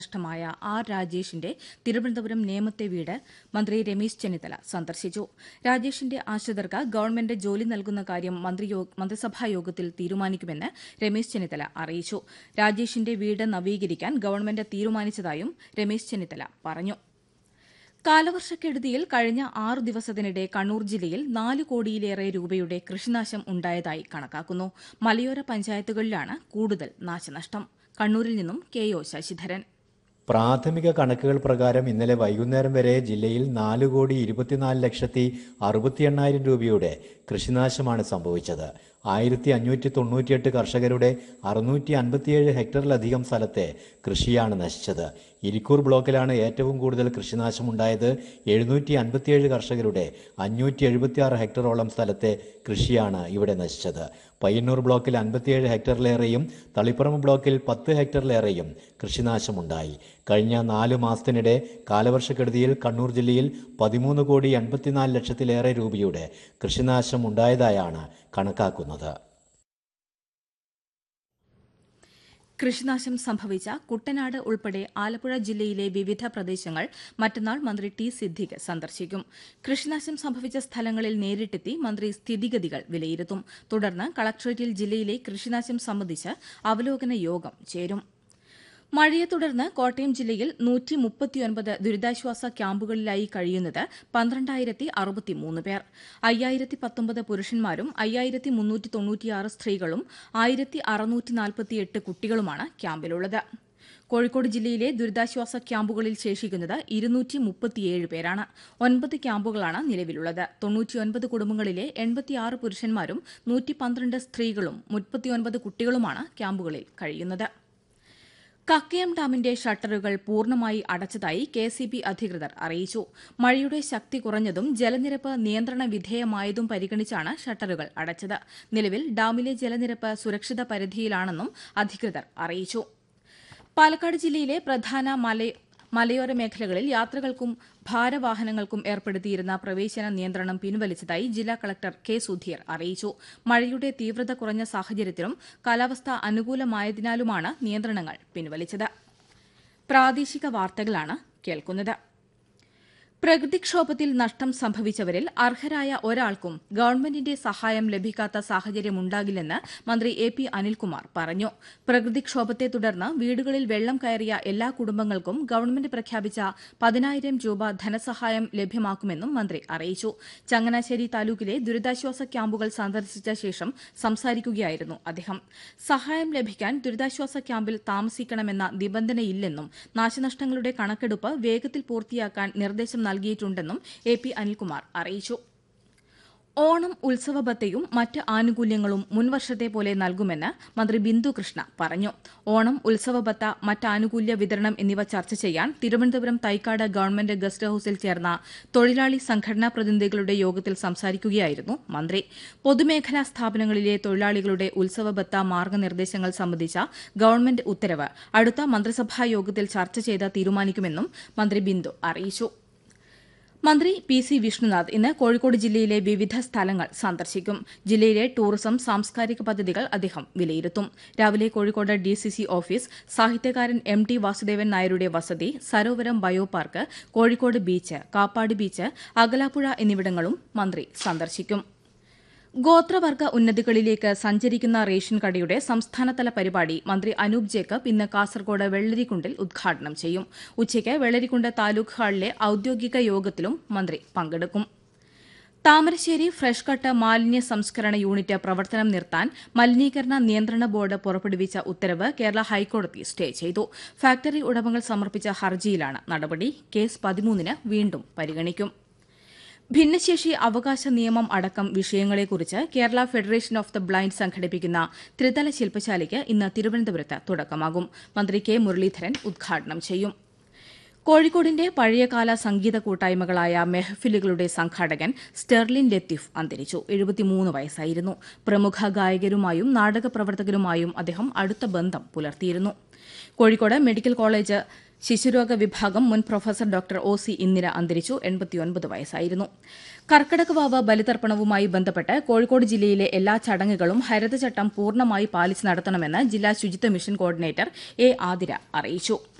നഷ്ടമായ ആർ രാജേഷിന്റെ തിരുവനന്തപുരം നേമത്തെ വീട് മന്ത്രി രമേശ് ചെന്നിത്തല സന്ദർശിച്ചു രാജേഷിന്റെ ആശ്രിതർക്ക് ഗവൺമെന്റ് ജോലി നൽകുന്ന കാര്യം മന്ത്രിയോ- മന്ത്രിസഭാ യോഗത്തിൽ തീരുമാനിക്കുമെന്ന് രമേശ് ചെന്നിത്തല അറിയിച്ചു രാജേഷിന്റെ വീട് നവീകരിക്കാൻ ഗവൺമെന്റ് തീരുമാനിച്ചതായും രമേശ് ചെന്നിത്തല പറഞ്ഞു കാലവർഷക്കെടുതിയിൽ കഴിഞ്ഞ ആറു ദിവസത്തിനിടെ കണ്ണൂർ ജില്ലയിൽ നാല് കോടിയിലേറെ രൂപയുടെ കൃഷിനാശം ഉണ്ടായതായി കണക്കാക്കുന്നു മലയോര പഞ്ചായത്തുകളിലാണ് കൂടുതൽ നാശനഷ്ടം കണ്ണൂരിൽ നിന്നും കെ ഒ ശശിധരൻ പ്രാഥമിക കണക്കുകൾ പ്രകാരം ഇന്നലെ വൈകുന്നേരം വരെ ജില്ലയിൽ നാല് കോടി ഇരുപത്തിനാല് ലക്ഷത്തി അറുപത്തി എണ്ണായിരം രൂപയുടെ കൃഷിനാശമാണ് സംഭവിച്ചത് ആയിരത്തി അഞ്ഞൂറ്റി തൊണ്ണൂറ്റിയെട്ട് കർഷകരുടെ അറുന്നൂറ്റി അൻപത്തിയേഴ് ഹെക്ടറിലധികം സ്ഥലത്തെ കൃഷിയാണ് നശിച്ചത് ഇരിക്കൂർ ബ്ലോക്കിലാണ് ഏറ്റവും കൂടുതൽ കൃഷിനാശമുണ്ടായത് എഴുന്നൂറ്റി അൻപത്തിയേഴ് കർഷകരുടെ അഞ്ഞൂറ്റി എഴുപത്തിയാറ് ഹെക്ടറോളം സ്ഥലത്തെ കൃഷിയാണ് ഇവിടെ നശിച്ചത് പയ്യന്നൂർ ബ്ലോക്കിൽ അൻപത്തിയേഴ് ഹെക്ടറിലേറെയും തളിപ്പറമ്പ് ബ്ലോക്കിൽ പത്ത് ഹെക്ടറിലേറെയും കൃഷിനാശമുണ്ടായി കഴിഞ്ഞ നാല് മാസത്തിനിടെ കാലവർഷക്കെടുതിയിൽ കണ്ണൂർ ജില്ലയിൽ പതിമൂന്ന് കോടി എൺപത്തിനാല് ലക്ഷത്തിലേറെ രൂപയുടെ കൃഷിനാശം ഉണ്ടായതായാണ് കണക്കാക്കുന്നത് കൃഷിനാശം സംഭവിച്ച കുട്ടനാട് ഉൾപ്പെടെ ആലപ്പുഴ ജില്ലയിലെ വിവിധ പ്രദേശങ്ങൾ മറ്റന്നാൾ മന്ത്രി ടി സിദ്ദിഖ് സന്ദർശിക്കും കൃഷിനാശം സംഭവിച്ച സ്ഥലങ്ങളിൽ നേരിട്ടെത്തി മന്ത്രി സ്ഥിതിഗതികൾ വിലയിരുത്തും തുടർന്ന് കളക്ടറേറ്റിൽ ജില്ലയിലെ കൃഷിനാശം സംബന്ധിച്ച് അവലോകന യോഗം ചേരും മഴയെ തുടർന്ന് കോട്ടയം ജില്ലയിൽ നൂറ്റി മുപ്പത്തിയൊൻപത് ദുരിതാശ്വാസ ക്യാമ്പുകളിലായി കഴിയുന്നത് പന്ത്രണ്ടായിരത്തി അറുപത്തിമൂന്ന് പേർ അയ്യായിരത്തി പത്തൊമ്പത് പുരുഷന്മാരും അയ്യായിരത്തി മുന്നൂറ്റി തൊണ്ണൂറ്റിയാറ് സ്ത്രീകളും ആയിരത്തി അറുന്നൂറ്റി നാൽപ്പത്തിയെട്ട് കുട്ടികളുമാണ് ക്യാമ്പിലുള്ളത് കോഴിക്കോട് ജില്ലയിലെ ദുരിതാശ്വാസ ക്യാമ്പുകളിൽ ശേഷിക്കുന്നത് ഇരുന്നൂറ്റി മുപ്പത്തിയേഴ് പേരാണ് ഒൻപത് ക്യാമ്പുകളാണ് നിലവിലുള്ളത് തൊണ്ണൂറ്റിയൊൻപത് കുടുംബങ്ങളിലെ എൺപത്തിയാറ് പുരുഷന്മാരും നൂറ്റി പന്ത്രണ്ട് സ്ത്രീകളും മുപ്പത്തിയൊൻപത് കുട്ടികളുമാണ് ക്യാമ്പുകളിൽ കഴിയുന്നത് കക്കയം ഡാമിന്റെ ഷട്ടറുകൾ പൂർണ്ണമായി അടച്ചതായി കെ സി ബി അധികൃതർ അറിയിച്ചു മഴയുടെ ശക്തി കുറഞ്ഞതും ജലനിരപ്പ് നിയന്ത്രണ വിധേയമായതും പരിഗണിച്ചാണ് ഷട്ടറുകൾ അടച്ചത് നിലവിൽ ഡാമിലെ ജലനിരപ്പ് സുരക്ഷിത പരിധിയിലാണെന്നും അധികൃതർ അറിയിച്ചു പാലക്കാട് ജില്ലയിലെ പ്രധാന മല മലയോര മേഖലകളിൽ യാത്രകൾക്കും ഭാരവാഹനങ്ങൾക്കും ഏർപ്പെടുത്തിയിരുന്ന പ്രവേശന നിയന്ത്രണം പിൻവലിച്ചതായി ജില്ലാ കളക്ടർ കെ സുധീർ അറിയിച്ചു മഴയുടെ തീവ്രത കുറഞ്ഞ സാഹചര്യത്തിലും കാലാവസ്ഥ അനുകൂലമായതിനാലുമാണ് നിയന്ത്രണങ്ങൾ പിൻവലിച്ചത് പ്രാദേശിക വാർത്തകളാണ് കേൾക്കുന്നത് പ്രകൃതിക്ഷോഭത്തിൽ നഷ്ടം സംഭവിച്ചവരിൽ അർഹരായ ഒരാൾക്കും ഗവൺമെന്റിന്റെ സഹായം ലഭിക്കാത്ത സാഹചര്യമുണ്ടാകില്ലെന്ന് മന്ത്രി എ പി അനിൽകുമാർ പറഞ്ഞു പ്രകൃതിക്ഷോഭത്തെ തുടർന്ന് വീടുകളിൽ വെള്ളം കയറിയ എല്ലാ കുടുംബങ്ങൾക്കും ഗവൺമെന്റ് പ്രഖ്യാപിച്ച പതിനായിരം രൂപ ധനസഹായം ലഭ്യമാക്കുമെന്നും മന്ത്രി അറിയിച്ചു ചങ്ങനാശ്ശേരി താലൂക്കിലെ ദുരിതാശ്വാസ ക്യാമ്പുകൾ സന്ദർശിച്ച ശേഷം സംസാരിക്കുകയായിരുന്നു അദ്ദേഹം സഹായം ലഭിക്കാൻ ദുരിതാശ്വാസ ക്യാമ്പിൽ താമസിക്കണമെന്ന നിബന്ധനയില്ലെന്നും നാശനഷ്ടങ്ങളുടെ കണക്കെടുപ്പ് വേഗത്തിൽ പൂർത്തിയാക്കാൻ നിർദ്ദേശം നൽകിയിട്ടുണ്ടെന്നും എ പി അനിൽകുമാർ അറിയിച്ചു ഓണം ഉത്സവബത്തയും മറ്റ് ആനുകൂല്യങ്ങളും മുൻവർഷത്തെ പോലെ നൽകുമെന്ന് മന്ത്രി ബിന്ദു കൃഷ്ണ പറഞ്ഞു ഓണം ഉത്സവബത്ത മറ്റ് ആനുകൂല്യ വിതരണം എന്നിവ ചർച്ച ചെയ്യാൻ തിരുവനന്തപുരം തൈക്കാട് ഗവൺമെന്റ് ഗസ്റ്റ് ഹൌസിൽ ചേർന്ന തൊഴിലാളി സംഘടനാ പ്രതിനിധികളുടെ യോഗത്തിൽ സംസാരിക്കുകയായിരുന്നു മന്ത്രി പൊതുമേഖലാ സ്ഥാപനങ്ങളിലെ തൊഴിലാളികളുടെ ഉത്സവബത്ത മാർഗനിർദ്ദേശങ്ങൾ സംബന്ധിച്ച ഗവൺമെന്റ് ഉത്തരവ് അടുത്ത മന്ത്രിസഭാ യോഗത്തിൽ ചർച്ച ചെയ്ത് തീരുമാനിക്കുമെന്നും മന്ത്രി ബിന്ദു അറിയിച്ചു മന്ത്രി പി സി വിഷ്ണുനാഥ് ഇന്ന് കോഴിക്കോട് ജില്ലയിലെ വിവിധ സ്ഥലങ്ങൾ സന്ദർശിക്കും ജില്ലയിലെ ടൂറിസം സാംസ്കാരിക പദ്ധതികൾ അദ്ദേഹം വിലയിരുത്തും രാവിലെ Kozhikode D C C office സാഹിത്യകാരൻ എം ടി വാസുദേവൻ നായരുടെ വസതി Sarovaram bio park Kozhikode beach Kappad beach Akalappuzha എന്നിവിടങ്ങളും മന്ത്രി സന്ദർശിക്കും ഗോത്രവർഗ ഉന്നതികളിലേക്ക് സഞ്ചരിക്കുന്ന റേഷൻ കടയുടെ സംസ്ഥാനതല പരിപാടി മന്ത്രി അനൂപ് ജേക്കബ് ഇന്ന് കാസർകോട് വെള്ളരിക്കുണ്ടിൽ ഉദ്ഘാടനം ചെയ്യും ഉച്ചയ്ക്ക് വെള്ളരിക്കുണ്ട് താലൂക്ക് ഹാളിലെ ഔദ്യോഗിക യോഗത്തിലും മന്ത്രി പങ്കെടുക്കും താമരശ്ശേരി ഫ്രഷ് കട്ട് മാലിന്യ സംസ്കരണ യൂണിറ്റ് പ്രവർത്തനം നിർത്താൻ മലിനീകരണ നിയന്ത്രണ ബോർഡ് പുറപ്പെടുവിച്ച ഉത്തരവ് കേരള ഹൈക്കോടതി സ്റ്റേ ചെയ്തു ഫാക്ടറി ഉടമകൾ സമർപ്പിച്ച ഹർജിയിലാണ് നടപടി കേസ് പതിമൂന്നിന് വീണ്ടും പരിഗണിക്കും ഭിന്നശേഷി അവകാശ നിയമം അടക്കം വിഷയങ്ങളെക്കുറിച്ച് Kerala federation of the blind സംഘടിപ്പിക്കുന്ന ത്രിതല ശില്പശാലയ്ക്ക് ഇന്ന് തിരുവനന്തപുരത്ത് തുടക്കമാകും മന്ത്രി കെ മുരളീധരൻ ഉദ്ഘാടനം ചെയ്യും കോഴിക്കോടിന്റെ പഴയകാല സംഗീത കൂട്ടായ്മകളായ മെഹഫിലുകളുടെ സംഘാടകൻ സ്റ്റെർലിൻ ലത്തീഫ് അന്തരിച്ചു എഴുപത്തിമൂന്ന് വയസ്സായിരുന്നു പ്രമുഖ ഗായകരുമായും നാടക പ്രവർത്തകരുമായും അദ്ദേഹം അടുത്ത ബന്ധം പുലർത്തിയിരുന്നു കോഴിക്കോട് മെഡിക്കൽ കോളേജ് ശിശുരോഗ വിഭാഗം മുൻ professor doctor O C Indira അന്തരിച്ചു എൺപത്തിയൊൻപത് വയസ്സായിരുന്നു കർക്കടകവാവ് ബലിതർപ്പണവുമായി ബന്ധപ്പെട്ട് കോഴിക്കോട് ജില്ലയിലെ എല്ലാ ചടങ്ങുകളും ഹരിതചട്ടം പൂർണ്ണമായി പാലിച്ച് നടത്തണമെന്ന് ജില്ലാ ശുചിത്വ മിഷൻ കോർഡിനേറ്റർ എ ആതിര അറിയിച്ചു